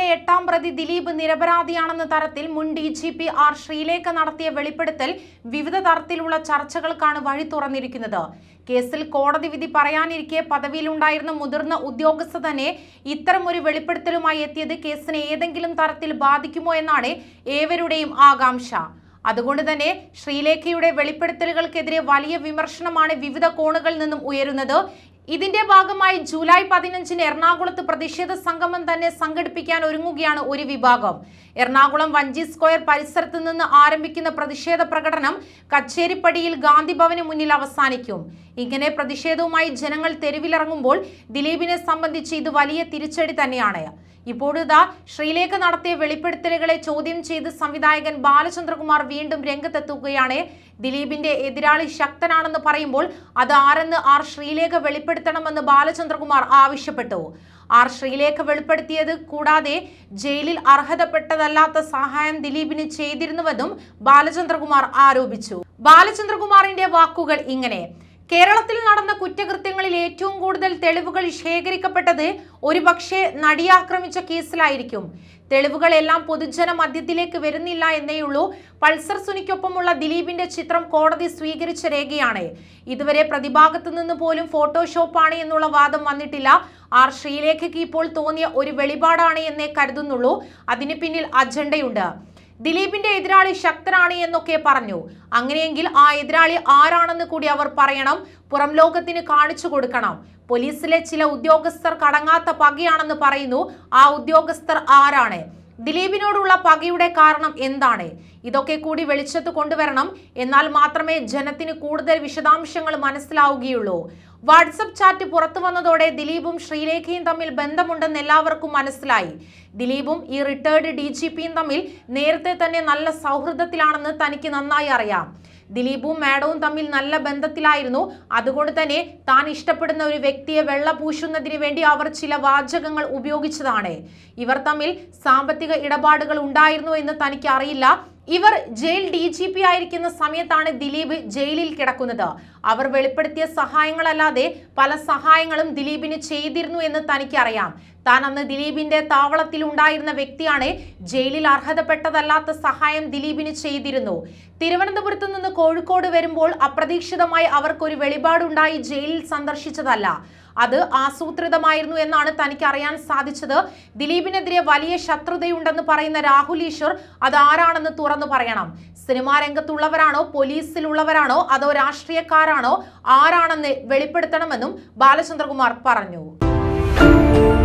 എട്ടാം പ്രതി ദിലീപ് നിരപരാധിയാണെന്ന തരത്തിൽ മുൻ D G P R Sreelekha നടത്തിയ വെളിപ്പെടുത്തൽ വിവിധ തരത്തിലുള്ള ചർച്ചകൾക്കാണ് വഴി തുറന്നിരിക്കുന്നത് കേസിൽ കോടതി വിധി പറയാനിരിക്കെ പദവിയിലുണ്ടായിരുന്ന മുതിർന്ന ഉദ്യോഗസ്ഥ തന്നെ ഇത്തരമൊരു വെളിപ്പെടുത്തലുമായി എത്തിയത് കേസിനെ ഏതെങ്കിലും തരത്തിൽ ബാധിക്കുമോ എന്നാണ് ഏവരുടെയും ആകാംക്ഷ അതുകൊണ്ട് തന്നെ ശ്രീലേഖയുടെ വെളിപ്പെടുത്തലുകൾക്കെതിരെ വലിയ വിമർശനമാണ് വിവിധ കോണുകളിൽ നിന്നും ഉയരുന്നത് ഇതിന്റെ ഭാഗമായി ജൂലൈ പതിനഞ്ചിന് എറണാകുളത്ത് പ്രതിഷേധ സംഗമം തന്നെ സംഘടിപ്പിക്കാൻ ഒരുങ്ങുകയാണ് ഒരു വിഭാഗം എറണാകുളം വഞ്ചി സ്ക്വയർ പരിസരത്ത് നിന്ന് ആരംഭിക്കുന്ന പ്രതിഷേധ പ്രകടനം കച്ചേരിപ്പടിയിൽ ഗാന്ധി ഭവന് മുന്നിൽ അവസാനിക്കും ഇങ്ങനെ പ്രതിഷേധവുമായി ജനങ്ങൾ തെരുവിലിറങ്ങുമ്പോൾ ദിലീപിനെ സംബന്ധിച്ച് ഇത് വലിയ തിരിച്ചടി തന്നെയാണ് ഇപ്പോഴിതാ ശ്രീലേഖ നടത്തിയ വെളിപ്പെടുത്തലുകളെ ചോദ്യം ചെയ്ത് സംവിധായകൻ ബാലചന്ദ്രകുമാർ വീണ്ടും രംഗത്തെത്തുകയാണ് ദിലീപിന്റെ എതിരാളി ശക്തനാണെന്ന് പറയുമ്പോൾ അത് ആരെന്ന് ആർ ശ്രീലേഖ വെളിപ്പെടുത്തണമെന്ന് ബാലചന്ദ്രകുമാർ ആവശ്യപ്പെട്ടു ആർ ശ്രീലേഖ വെളിപ്പെടുത്തിയത് കൂടാതെ ജയിലിൽ അർഹതപ്പെട്ടതല്ലാത്ത സഹായം ദിലീപിന് ചെയ്തിരുന്നുവെന്നും ബാലചന്ദ്രകുമാർ ആരോപിച്ചു ബാലചന്ദ്രകുമാറിന്റെ വാക്കുകൾ ഇങ്ങനെ കേരളത്തിൽ നടന്ന കുറ്റകൃത്യങ്ങളിൽ ഏറ്റവും കൂടുതൽ തെളിവുകൾ ശേഖരിക്കപ്പെട്ടത് ഒരുപക്ഷെ നടിയാക്രമിച്ച കേസിലായിരിക്കും തെളിവുകളെല്ലാം പൊതുജന മധ്യത്തിലേക്ക് വരുന്നില്ല എന്നേയുള്ളൂ പൾസർ സുനിക്കൊപ്പമുള്ള ദിലീപിന്റെ ചിത്രം കോടതി സ്വീകരിച്ച രേഖയാണ് ഇതുവരെ പ്രതിഭാഗത്തു നിന്ന് പോലും ഫോട്ടോഷോപ്പാണ് എന്നുള്ള വാദം വന്നിട്ടില്ല ആർ ശ്രീലേഖയ്ക്ക് ഇപ്പോൾ തോന്നിയ ഒരു വെളിപാടാണ് എന്നേ കരുതുന്നുള്ളൂ അതിന് പിന്നിൽ അജണ്ടയുണ്ട് ദിലീപിന്റെ എതിരാളി ശക്തനാണ് എന്നൊക്കെ പറഞ്ഞു അങ്ങനെയെങ്കിൽ ആ എതിരാളി ആരാണെന്ന് കൂടി അവർ പറയണം പുറം ലോകത്തിന് കാണിച്ചു കൊടുക്കണം പോലീസിലെ ചില ഉദ്യോഗസ്ഥർ കടങ്ങാത്ത പകയാണെന്ന് പറയുന്നു ആ ഉദ്യോഗസ്ഥർ ആരാണ് ദിലീപിനോടുള്ള പകയുടെ കാരണം എന്താണ് ഇതൊക്കെ കൂടി വെളിച്ചത്ത് കൊണ്ടുവരണം എന്നാൽ മാത്രമേ ജനത്തിന് കൂടുതൽ വിശദാംശങ്ങൾ മനസ്സിലാവുകയുള്ളൂ വാട്സപ്പ് ചാറ്റ് പുറത്തു വന്നതോടെ ദിലീപും ശ്രീലേഖയും തമ്മിൽ ബന്ധമുണ്ടെന്ന് എല്ലാവർക്കും മനസ്സിലായി ദിലീപും ഈ റിട്ടയർഡ് ഡി ജി പിയും തമ്മിൽ നേരത്തെ തന്നെ നല്ല സൗഹൃദത്തിലാണെന്ന് തനിക്ക് നന്നായി അറിയാം ദിലീപും മാഡവും തമ്മിൽ നല്ല ബന്ധത്തിലായിരുന്നു അതുകൊണ്ട് തന്നെ താൻ ഇഷ്ടപ്പെടുന്ന ഒരു വ്യക്തിയെ വെള്ള പൂശുന്നതിന് വേണ്ടി അവർ ചില വാചകങ്ങൾ ഉപയോഗിച്ചതാണ് ഇവർ തമ്മിൽ സാമ്പത്തിക ഇടപാടുകൾ ഉണ്ടായിരുന്നു എന്ന് തനിക്ക് അറിയില്ല ഇവർ ജയിൽ ഡി ജി പി ആയിരിക്കുന്ന സമയത്താണ് ദിലീപ് ജയിലിൽ കിടക്കുന്നത് അവർ വെളിപ്പെടുത്തിയ സഹായങ്ങളല്ലാതെ പല സഹായങ്ങളും ദിലീപിന് ചെയ്തിരുന്നു എന്ന് തനിക്കറിയാം താൻ അന്ന് ദിലീപിന്റെ താവളത്തിൽ ഉണ്ടായിരുന്ന വ്യക്തിയാണ് ജയിലിൽ അർഹതപ്പെട്ടതല്ലാത്ത സഹായം ദിലീപിന് ചെയ്തിരുന്നു തിരുവനന്തപുരത്ത് നിന്ന് കോഴിക്കോട് വരുമ്പോൾ അപ്രതീക്ഷിതമായി അവർക്കൊരു വെളിപാടുണ്ടായി ജയിലിൽ സന്ദർശിച്ചതല്ല അത് ആസൂത്രിതമായിരുന്നു എന്നാണ് തനിക്ക് അറിയാൻ സാധിച്ചത് ദിലീപിനെതിരെ വലിയ ശത്രുതയുണ്ടെന്ന് പറയുന്ന രാഹുൽ ഈശ്വർ അത് ആരാണെന്ന് തുറന്നു പറയണം സിനിമാ രംഗത്തുള്ളവരാണോ പോലീസിലുള്ളവരാണോ അതോ രാഷ്ട്രീയക്കാരാണോ ആരാണെന്ന് വെളിപ്പെടുത്തണമെന്നും ബാലചന്ദ്രകുമാർ പറഞ്ഞു